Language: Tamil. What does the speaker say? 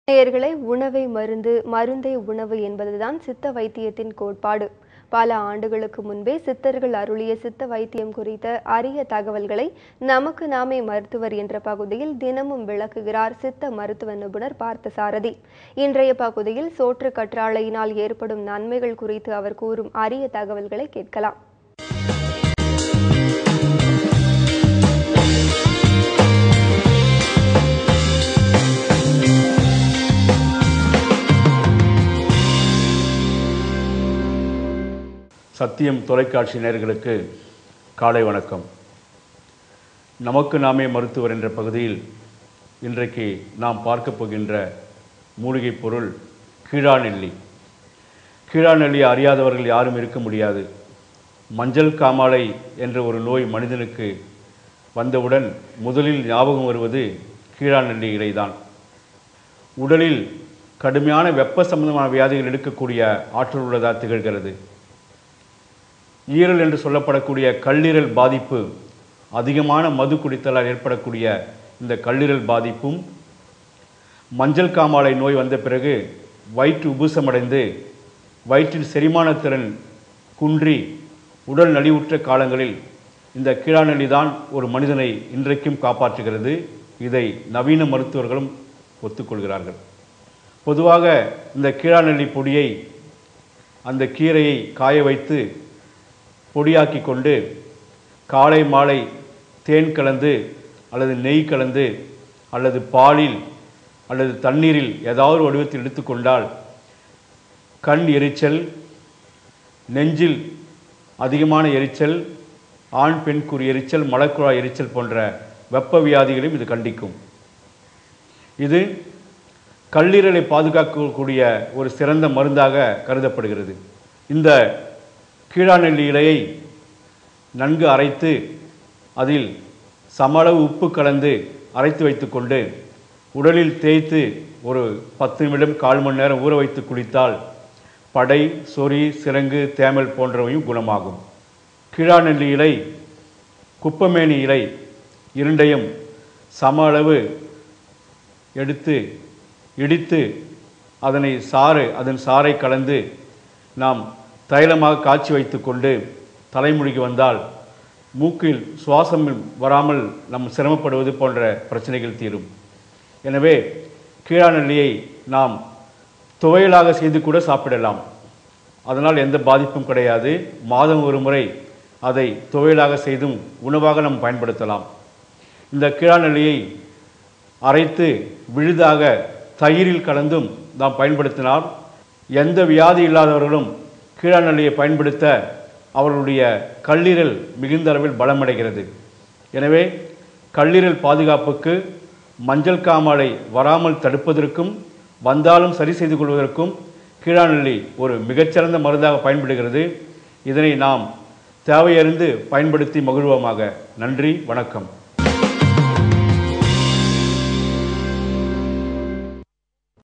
நேயர்களே உணவை மருந்து மருந்தே உணவு என்பதுதான் சித்த வைத்தியத்தின் கோட்பாடு பல ஆண்டுகளுக்கு முன்பே சித்தர்கள் அருளிய சித்த வைத்தியம் குறித்த அரிய தகவல்களை நமக்கு நாமே மருத்துவர் என்ற பகுதியில் தினமும் விளக்குகிறார் சித்த மருத்துவ நிபுணர் பார்த்தசாரதி இன்றைய பகுதியில் சோற்று கற்றாழையினால் ஏற்படும் நன்மைகள் குறித்து அவர் கூறும் அரிய தகவல்களை கேட்கலாம் சத்தியம் தொலைக்காட்சி நேயர்களுக்கு காலை வணக்கம் நமக்கு நாமே மருத்துவர் என்ற பகுதியில் இன்றைக்கு நாம் பார்க்க போகின்ற மூலிகை பொருள் கீழாநெல்லி கீழாநெல்லி அறியாதவர்கள் யாரும் இருக்க முடியாது மஞ்சள் காமாலை என்ற ஒரு நோய் மனிதனுக்கு வந்தவுடன் முதலில் ஞாபகம் வருவது கீழாநெல்லி இலைதான் உடலில் கடுமையான வெப்ப சம்பந்தமான வியாதிகள் எடுக்கக்கூடிய ஆற்றல் உள்ளதாக திகழ்கிறது ஈரல் என்று சொல்லப்படக்கூடிய கல்லீரல் பாதிப்பு அதிகமான மது குடித்தலால் ஏற்படக்கூடிய இந்த கல்லீரல் பாதிப்பும் மஞ்சள் காமாலை நோய் வந்த பிறகு வயிற்று உபுசமடைந்து வயிற்றில் செரிமான திறன் குன்றி உடல் நலிவுற்ற காலங்களில் இந்த கீழாநெல்லி தான் ஒரு மனிதனை இன்றைக்கும் காப்பாற்றுகிறது இதை நவீன மருத்துவர்களும் ஒத்துக்கொள்கிறார்கள் பொதுவாக இந்த கீழாநெல்லி பொடியை அந்த கீரையை காய வைத்து பொடியாக்கி கொண்டு காலை மாலை தேன் கலந்து அல்லது நெய் கலந்து அல்லது பாலில் அல்லது தண்ணீரில் ஏதாவது ஒரு வடிவத்தில் எடுத்துக்கொண்டால் கண் எரிச்சல் நெஞ்சில் அதிகமான எரிச்சல் ஆண் பெண் குறி எரிச்சல் மலக்குழாய் எரிச்சல் போன்ற வெப்ப வியாதிகளையும் இது கண்டிக்கும் இது கல்லீரலை பாதுகாக்கக்கூடிய ஒரு சிறந்த மருந்தாக கருதப்படுகிறது இந்த கீழாநெல்லி இலையை நன்கு அரைத்து அதில் சமளவு உப்பு கலந்து அரைத்து வைத்துக்கொண்டு உடலில் தேய்த்து ஒரு பத்து நிமிடம் கால் மணி நேரம் ஊற வைத்து குளித்தால் படை சொறி சிரங்கு தேமல் போன்றவையும் குணமாகும் கீழாநெல்லி இலை குப்பமேனி இலை இரண்டையும் சம அளவு எடுத்து இடித்து அதனை சாறு அதன் சாறை கலந்து நாம் தைலமாக காய்ச்சி வைத்துக்கொண்டு தலைமுடிக்கு வந்தால் மூக்கில் சுவாசம் வராமல் நம் சிரமப்படுவது போன்ற பிரச்சனைகள் தீரும் எனவே கீழாநெல்லியை நாம் துவையலாக செய்து கூட சாப்பிடலாம் அதனால் எந்த பாதிப்பும் கிடையாது மாதம் ஒரு முறை அதை துவையலாக செய்தும் உணவாக நாம் பயன்படுத்தலாம் இந்த கீழாநெல்லியை அரைத்து விழுதாக தயிரில் கலந்தும் நாம் பயன்படுத்தினால் எந்த வியாதி இல்லாதவர்களும் கீழாநெல்லியை பயன்படுத்த அவர்களுடைய கல்லீரல் மிகுந்த அளவில் பலமடைகிறது எனவே கல்லீரல் பாதுகாப்புக்கு மஞ்சள் காமாலை வராமல் தடுப்பதற்கும் வந்தாலும் சரி செய்து கொள்வதற்கும் கீழாநெல்லி ஒரு மிகச்சிறந்த மருந்தாக பயன்படுகிறது இதனை நாம் தேவையறிந்து பயன்படுத்தி மகிழ்வோமாக நன்றி வணக்கம்